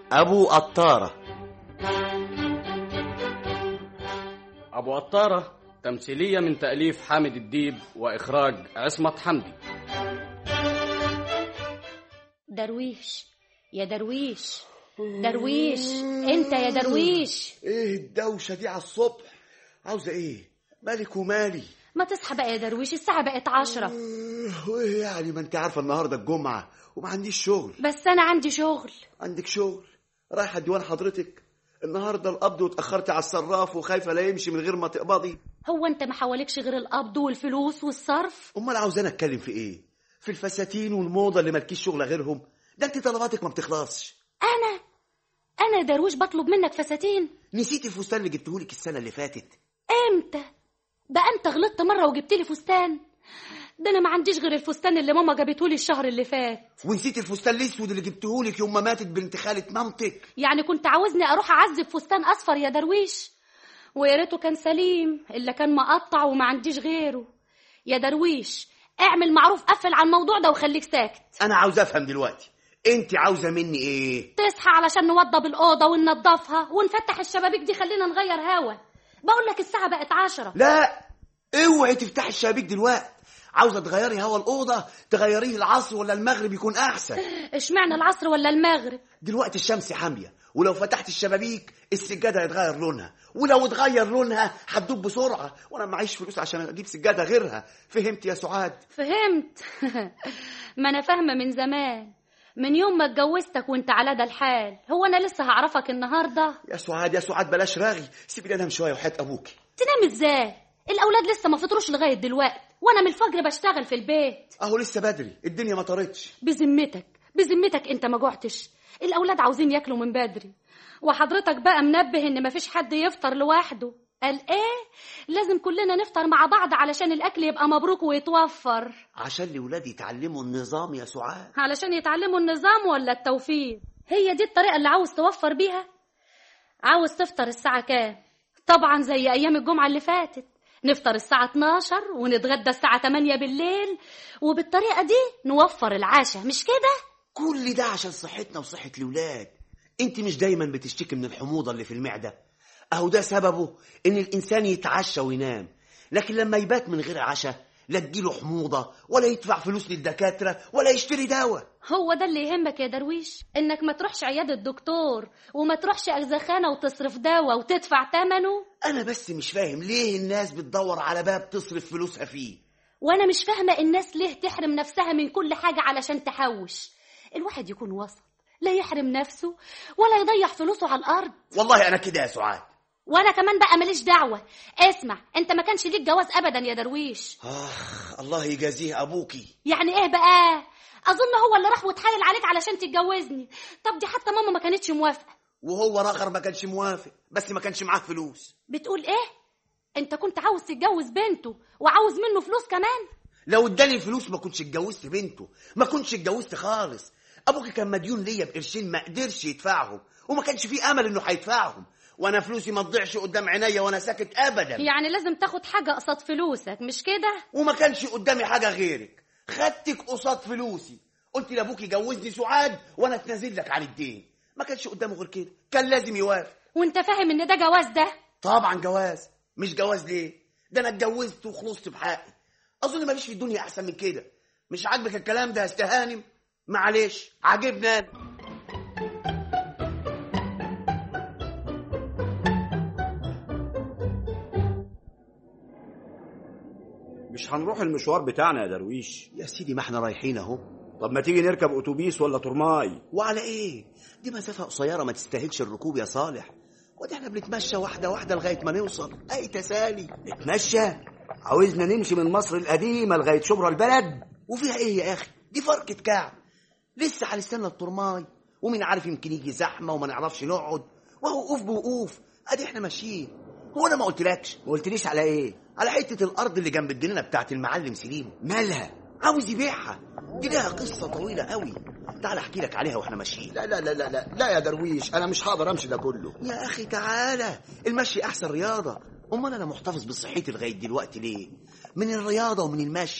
أبو قطارة أبو قطارة تمثيلية من تأليف حامد الديب وإخراج عصمت حمدي درويش يا درويش درويش انت يا درويش ايه الدوشة دي على الصبح عاوزة ايه مالك ومالي ما تصحى بقى يا درويش الساعة بقت عشرة إيه، وايه يعني ما انت عارفة النهاردة الجمعة وما عنديش شغل بس أنا عندي شغل عندك شغل رايحة ديوان حضرتك النهاردة القبض واتأخرتي على الصراف وخايفة لا يمشي من غير ما تقبضي هو أنت ما حواليكش غير القبض والفلوس والصرف امال عاوزاني اتكلم في ايه في الفساتين والموضة اللي مالكيش شغل غيرهم ده انت طلباتك ما بتخلصش أنا أنا يا درويش بطلب منك فساتين نسيتي الفستان اللي جبتهولك السنة اللي فاتت امتى بقى انت غلطت مره وجبت لي فستان ده انا ما عنديش غير الفستان اللي ماما جابته لي الشهر اللي فات ونسيتي الفستان الاسود اللي جبتهولك يوم ما ماتت بنت خالة مامتك يعني كنت عاوزني اروح اعذب فستان اصفر يا درويش ويا ريته كان سليم الا كان مقطع وما عنديش غيره يا درويش اعمل معروف قفل على الموضوع ده وخليك ساكت انا عاوز افهم دلوقتي انت عاوزة مني ايه تصحى علشان نوضب الأوضة وننضفها ونفتح الشبابيك دي خلينا نغير هوا بقول لك الساعة بقت عشرة لا اوعي تفتحي الشبابيك دلوقتي عاوزة تغيري هوا الأوضة تغيريه العصر ولا المغرب يكون أحسن اشمعنى العصر ولا المغرب دلوقتي الشمس حامية ولو فتحت الشبابيك السجادة هيتغير لونها ولو اتغير لونها هتدوب بسرعة وأنا معيش فلوس عشان أجيب سجادة غيرها فهمت يا سعاد فهمت ما انا فاهمه من زمان من يوم ما اتجوزتك وانت على ده الحال هو انا لسه هعرفك النهارده يا سعاد يا سعاد بلاش راغي سيبيني انام شوية وحياة أبوكي تنام ازاي الاولاد لسه ما فطروش لغايه دلوقتي وانا من الفجر بشتغل في البيت أهو لسه بدري الدنيا ما طارتش بذمتك بذمتك انت ما جوعتش الاولاد عاوزين ياكلوا من بدري وحضرتك بقى منبه ان مفيش حد يفطر لوحده قال ايه لازم كلنا نفطر مع بعض علشان الاكل يبقى مبروك ويتوفر عشان لولادي يتعلموا النظام يا سعاد علشان يتعلموا النظام ولا التوفير هي دي الطريقة اللي عاوز توفر بيها عاوز تفطر الساعة كام طبعا زي أيام الجمعة اللي فاتت نفطر الساعة 12 ونتغدى الساعة 8 بالليل وبالطريقة دي نوفر العشاء مش كده؟ كل ده عشان صحتنا وصحة الولاد انت مش دايما بتشتكي من الحموضة اللي في المعدة اهو ده سببه ان الانسان يتعشى وينام لكن لما يبات من غير عشاء لا تجيله حموضة ولا يدفع فلوس للدكاترة ولا يشتري دواء هو ده اللي يهمك يا درويش انك ما تروحش عيادة دكتور وما تروحش أغزخانة وتصرف دواء وتدفع ثمنه انا بس مش فاهم ليه الناس بتدور على باب تصرف فلوسها فيه وانا مش فاهمة الناس ليه تحرم نفسها من كل حاجة علشان تحوش الواحد يكون وسط لا يحرم نفسه ولا يضيع فلوسه على الأرض والله انا كده يا سعاد وانا كمان بقى ماليش دعوة اسمع انت ما كانش ليك جواز ابدا يا درويش آه الله يجازيه ابوكي يعني ايه بقى اظن هو اللي راح واتحايل عليك علشان تتجوزني طب دي حتى ماما ما كانتش موافقة وهو رخر ما كانش موافق بس ما كانش معاه فلوس بتقول ايه انت كنت عاوز تتجوز بنته وعاوز منه فلوس كمان لو اداني فلوس ما كنتش اتجوزت بنته ما كنتش اتجوزت خالص ابوكي كان مديون ليا بقرشين ما قدرش يدفعهم وما كانش فيه امل انه هيدفعهم وانا فلوسي ما تضيعش قدام عينيا وانا ساكت ابدا يعني لازم تاخد حاجة قصاد فلوسك مش كده وما كانش قدامي حاجه غيرك خدتك قصاد فلوسي قلت لابوكي جوزني سعاد وانا اتنازل لك عن الدين ما كانش قدامه غير كده كان لازم يوافق وانت فاهم ان ده جواز ده طبعا جواز مش جواز ليه ده انا اتجوزت وخلصت بحقي اظن ماليش في الدنيا احسن من كده مش عاجبك الكلام ده يا استهانم معلش عاجبني انا مش هنروح المشوار بتاعنا يا درويش يا سيدي ما احنا رايحين اهو طب ما تيجي نركب اتوبيس ولا ترماي وعلى ايه دي مسافه قصيره ما تستاهلش الركوب يا صالح ودي احنا بنتمشى واحده واحده لغايه ما نوصل اي تسالي نتمشى عاوزنا نمشي من مصر القديمه لغايه شبرا البلد وفيها ايه يا اخي دي فرقة كعب لسه هنستنى الطرماي ومين عارف يمكن يجي زحمه وما نعرفش نقعد وهو وقوف بوقوف ادي احنا ماشيين هو انا ما قلتلكش ما قلتليش على ايه على حته الارض اللي جنب الجنينه بتاعت المعلم سليم مالها عاوز يبيعها دي لها قصه طويله قوي تعال احكي لك عليها واحنا ماشيين لا لا لا لا لا, لا يا درويش انا مش هقدر امشي ده كله يا اخي تعالى المشي احسن رياضه امال انا محتفظ بصحتي لغايه دلوقتي ليه من الرياضه ومن المشي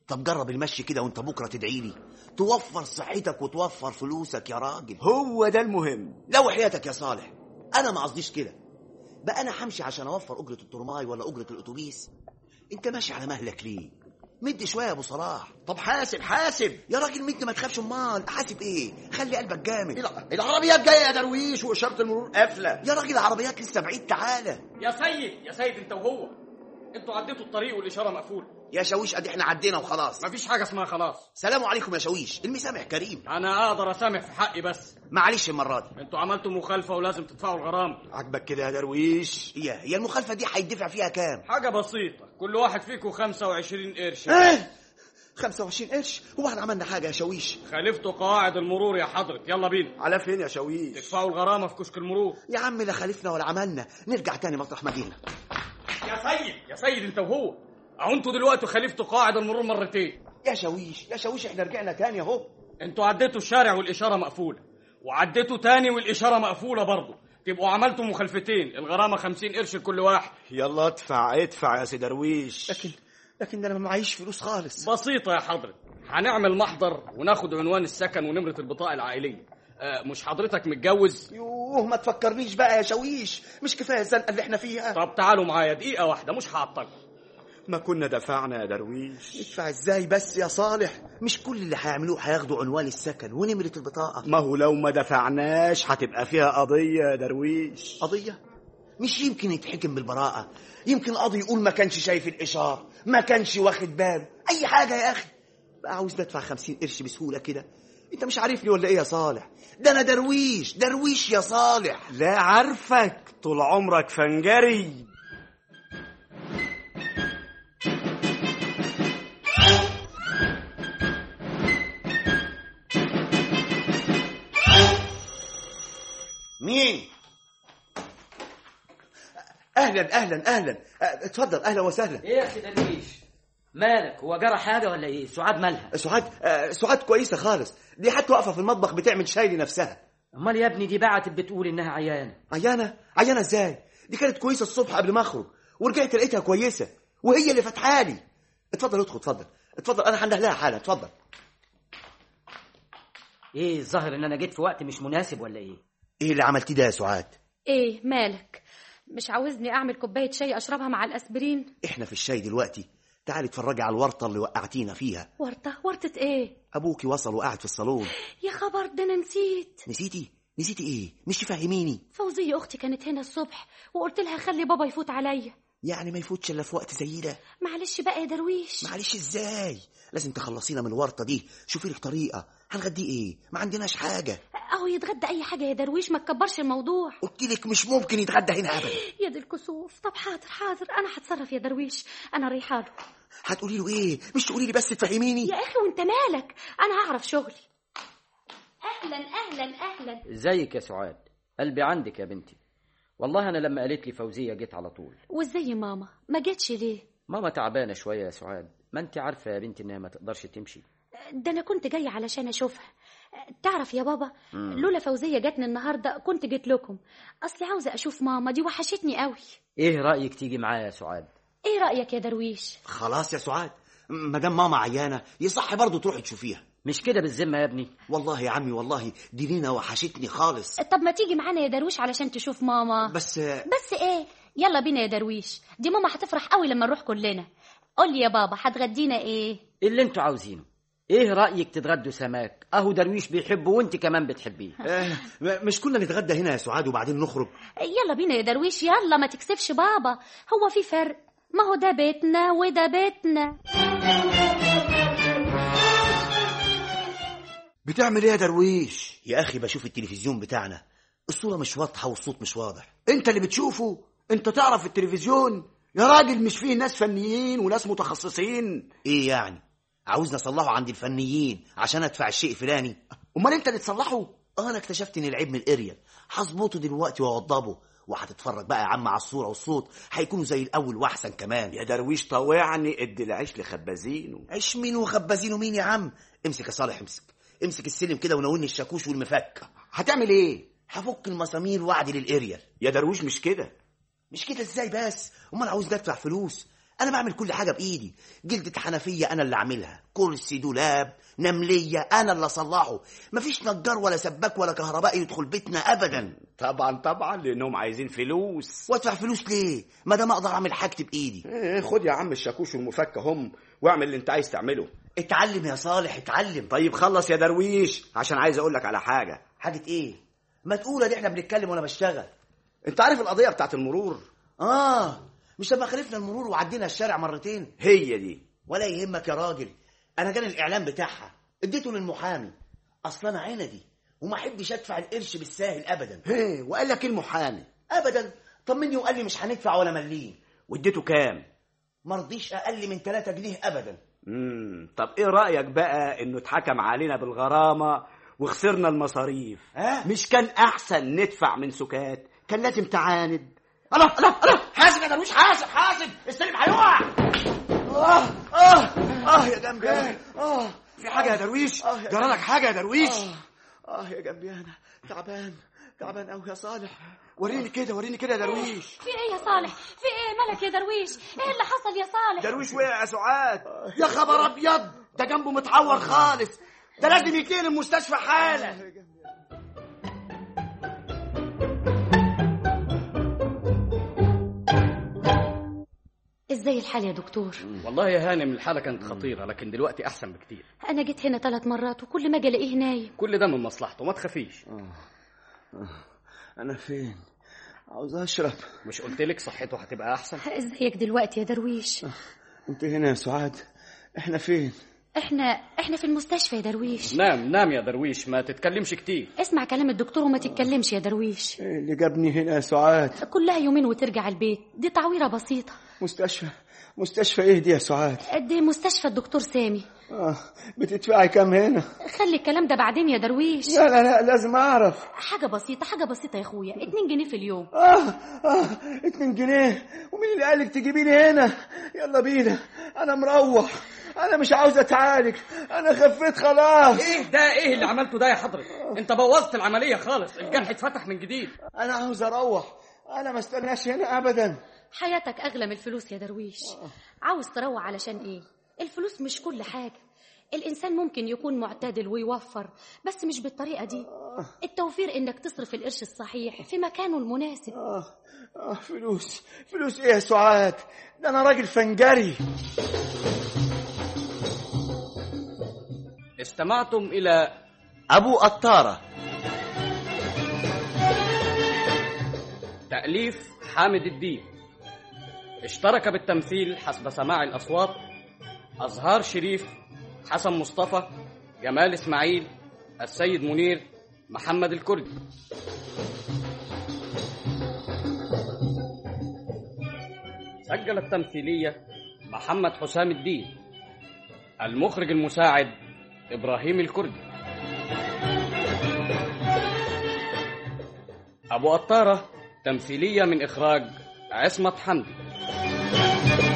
طب جرب المشي كده وانت بكره تدعي لي توفر صحتك وتوفر فلوسك يا راجل هو ده المهم لو حياتك يا صالح انا ما قصديش كده بقى انا همشي عشان اوفر اجره الترماي ولا اجره الاتوبيس انت ماشي على مهلك ليه مد شويه يا ابو صلاح طب حاسب حاسب يا راجل مد ما تخافش امال حاسب ايه خلي قلبك جامد الع- العربيات جايه يا درويش واشاره المرور قافله يا راجل العربيات لسه بعيد تعالى يا سيد يا سيد انت وهو انتوا عديتوا الطريق والاشاره مقفوله يا شاويش ادي احنا عدينا وخلاص مفيش حاجه اسمها خلاص سلام عليكم يا شاويش المسامح كريم انا اقدر اسامح في حقي بس معلش المره دي انتوا عملتوا مخالفه ولازم تدفعوا الغرامه عاجبك كده يا درويش هي هي المخالفه دي هيدفع فيها كام حاجه بسيطه كل واحد فيكم 25 قرش ايه 25 قرش هو احنا عملنا حاجه يا شاويش خالفتوا قواعد المرور يا حضرة يلا بينا على فين يا شاويش تدفعوا الغرامه في كشك المرور يا عم لا خالفنا ولا عملنا نرجع تاني مطرح ما جينا يا سيد يا سيد انت وهو اهو انتوا دلوقتي خالفتوا قواعد المرور مرتين يا شاويش يا شاويش احنا رجعنا تاني اهو انتوا عديتوا الشارع والاشاره مقفوله وعديتوا تاني والاشاره مقفوله برضه تبقوا عملتوا مخالفتين الغرامه 50 قرش لكل واحد يلا ادفع ادفع يا سي درويش لكن لكن انا ما معيش فلوس خالص بسيطه يا حضرة هنعمل محضر وناخد عنوان السكن ونمره البطاقه العائليه آه مش حضرتك متجوز يوه ما تفكرنيش بقى يا شاويش مش كفايه الزنقه اللي احنا فيها طب تعالوا معايا دقيقه واحده مش هعطلكم ما كنا دفعنا يا درويش ادفع ازاي بس يا صالح مش كل اللي هيعملوه هياخدوا عنوان السكن ونمره البطاقه ما هو لو ما دفعناش هتبقى فيها قضية يا درويش قضيه مش يمكن يتحكم بالبراءه يمكن القاضي يقول ما كانش شايف الاشاره ما كانش واخد باله اي حاجه يا اخي بقى عاوز ندفع 50 قرش بسهوله كده انت مش عارفني ولا ايه يا صالح ده انا درويش درويش يا صالح لا عارفك طول عمرك فنجري مين اهلا اهلا اهلا اه، اتفضل اهلا وسهلا ايه يا سي درويش مالك هو جرى حاجه ولا ايه سعاد مالها سعاد اه، سعاد كويسه خالص دي حتى واقفه في المطبخ بتعمل شاي لنفسها امال يا ابني دي بعتت بتقول انها عيانه عيانه عيانه ازاي دي كانت كويسه الصبح قبل ما اخرج ورجعت لقيتها كويسه وهي اللي فاتحالي اتفضل ادخل اتفضل اتفضل انا هنده لها حالا اتفضل ايه الظاهر ان انا جيت في وقت مش مناسب ولا ايه ايه اللي عملتيه ده يا سعاد ايه مالك مش عاوزني اعمل كوبايه شاي اشربها مع الاسبرين احنا في الشاي دلوقتي تعالي اتفرجي على الورطه اللي وقعتينا فيها ورطه ورطه ايه ابوكي وصل وقعد في الصالون يا خبر ده انا نسيت نسيتي نسيتي ايه مش تفهميني فوزية اختي كانت هنا الصبح وقلت لها خلي بابا يفوت عليا يعني ما يفوتش الا في وقت زي ده معلش بقى يا درويش معلش ازاي لازم تخلصينا من الورطه دي شوفي لك طريقه هنغديه ايه ما عندناش حاجه اهو يتغدى اي حاجه يا درويش ما تكبرش الموضوع قلت لك مش ممكن يتغدى هنا ابدا يا دي الكسوف طب حاضر حاضر انا هتصرف يا درويش انا رايحه له هتقولي له ايه مش تقولي لي بس تفهميني يا اخي وانت مالك انا هعرف شغلي اهلا اهلا اهلا ازيك يا سعاد قلبي عندك يا بنتي والله انا لما قالت لي فوزيه جيت على طول وازاي ماما ما جتش ليه ماما تعبانه شويه يا سعاد ما انت عارفه يا بنتي انها ما تقدرش تمشي ده انا كنت جايه علشان اشوفها تعرف يا بابا لولا فوزيه جاتني النهارده كنت جيت لكم اصلي عاوزه اشوف ماما دي وحشتني قوي ايه رايك تيجي معايا يا سعاد ايه رايك يا درويش خلاص يا سعاد ما دام ماما عيانه يصح برضه تروحي تشوفيها مش كده بالذمه يا ابني والله يا عمي والله دي لينا وحشتني خالص طب ما تيجي معانا يا درويش علشان تشوف ماما بس بس ايه يلا بينا يا درويش دي ماما هتفرح قوي لما نروح كلنا قول لي يا بابا هتغدينا ايه اللي انتوا عاوزينه ايه رايك تتغدوا سماك اهو درويش بيحبه وانت كمان بتحبيه آه، م- مش كنا نتغدى هنا يا سعاد وبعدين نخرج يلا بينا يا درويش يلا ما تكسفش بابا هو في فرق ما هو ده بيتنا وده بيتنا بتعمل ايه يا درويش يا اخي بشوف التلفزيون بتاعنا الصوره مش واضحه والصوت مش واضح انت اللي بتشوفه انت تعرف التلفزيون يا راجل مش فيه ناس فنيين وناس متخصصين ايه يعني عاوزنا اصلحه عند الفنيين عشان ادفع الشيء الفلاني امال انت اللي تصلحه اه انا اكتشفت ان العيب من الاريال هظبطه دلوقتي واوضبه وهتتفرج بقى يا عم على الصوره والصوت هيكونوا زي الاول واحسن كمان يا درويش طوعني ادي العيش لخبازينه عيش مين وخبازينه مين يا عم امسك يا صالح امسك امسك السلم كده وناولني الشاكوش والمفك هتعمل ايه هفك المسامير واعدل الاريال يا درويش مش كده مش كده ازاي بس امال عاوز ادفع فلوس انا بعمل كل حاجه بايدي جلدة حنفيه انا اللي اعملها كرسي دولاب نمليه انا اللي اصلحه مفيش نجار ولا سباك ولا كهربائي يدخل بيتنا ابدا طبعا طبعا لانهم عايزين فلوس وادفع فلوس ليه ما دام اقدر اعمل حاجتي بايدي ايه خد يا عم الشاكوش والمفك هم واعمل اللي انت عايز تعمله اتعلم يا صالح اتعلم طيب خلص يا درويش عشان عايز اقول لك على حاجه حاجه ايه ما تقول دي احنا بنتكلم وانا بشتغل انت عارف القضيه بتاعت المرور اه مش لما خالفنا المرور وعدينا الشارع مرتين هي دي ولا يهمك يا راجل انا جاني الاعلان بتاعها اديته للمحامي اصل انا عندي وما احبش ادفع القرش بالساهل ابدا هي وقال لك ايه المحامي ابدا طمني وقال لي مش هندفع ولا مليم واديته كام مرضيش اقل من 3 جنيه ابدا امم طب ايه رايك بقى انه اتحكم علينا بالغرامه وخسرنا المصاريف ها مش كان احسن ندفع من سكات كان لازم تعاند الله الله الله حاسب يا درويش حاسب حاسب السلم هيقع اه اه اه يا جنبي اه في حاجه يا درويش آه يا جرى لك حاجه يا درويش اه يا جنبي انا تعبان تعبان قوي يا صالح وريني كده وريني كده يا درويش في ايه يا صالح في ايه مالك يا درويش ايه اللي حصل يا صالح درويش وقع يا سعاد يا خبر ابيض ده جنبه متعور خالص ده لازم يتنقل المستشفى حالا ازاي الحال يا دكتور والله يا هانم الحالة كانت خطيرة لكن دلوقتي أحسن بكتير انا جيت هنا ثلاث مرات وكل ما اجي الاقيه نايم كل ده من مصلحته ما تخافيش انا فين عاوز اشرب مش قلت لك صحته هتبقى أحسن ازيك دلوقتي يا درويش انت هنا يا سعاد احنا فين احنا احنا في المستشفى يا درويش نام نام يا درويش ما تتكلمش كتير اسمع كلام الدكتور وما تتكلمش يا درويش إيه اللي جابني هنا يا سعاد كلها يومين وترجع البيت دي تعويره بسيطه مستشفى مستشفى ايه دي يا سعاد دي مستشفى الدكتور سامي اه بتدفعي كام هنا خلي الكلام ده بعدين يا درويش لا لا لا لازم اعرف حاجه بسيطه حاجه بسيطه يا اخويا اتنين جنيه في اليوم اه اه اتنين جنيه ومين اللي قالك تجيبيني هنا يلا بينا انا مروح انا مش عاوز اتعالج انا خفيت خلاص ايه ده ايه اللي عملته ده يا حضرتك انت بوظت العملية خالص الجرح اتفتح من جديد انا عاوز اروح انا ما استناش هنا ابدا حياتك اغلى من الفلوس يا درويش عاوز تروح علشان ايه الفلوس مش كل حاجه الانسان ممكن يكون معتدل ويوفر بس مش بالطريقه دي التوفير انك تصرف القرش الصحيح في مكانه المناسب اه اه فلوس فلوس ايه يا سعاد ده انا راجل فنجري استمعتم إلى ابو قطاره تأليف حامد الدين اشترك بالتمثيل حسب سماع الأصوات أزهار شريف حسن مصطفى جمال إسماعيل السيد منير محمد الكردي سجل التمثيلية محمد حسام الدين المخرج المساعد إبراهيم الكردي أبو قطارة تمثيلية من إخراج عصمت حمدي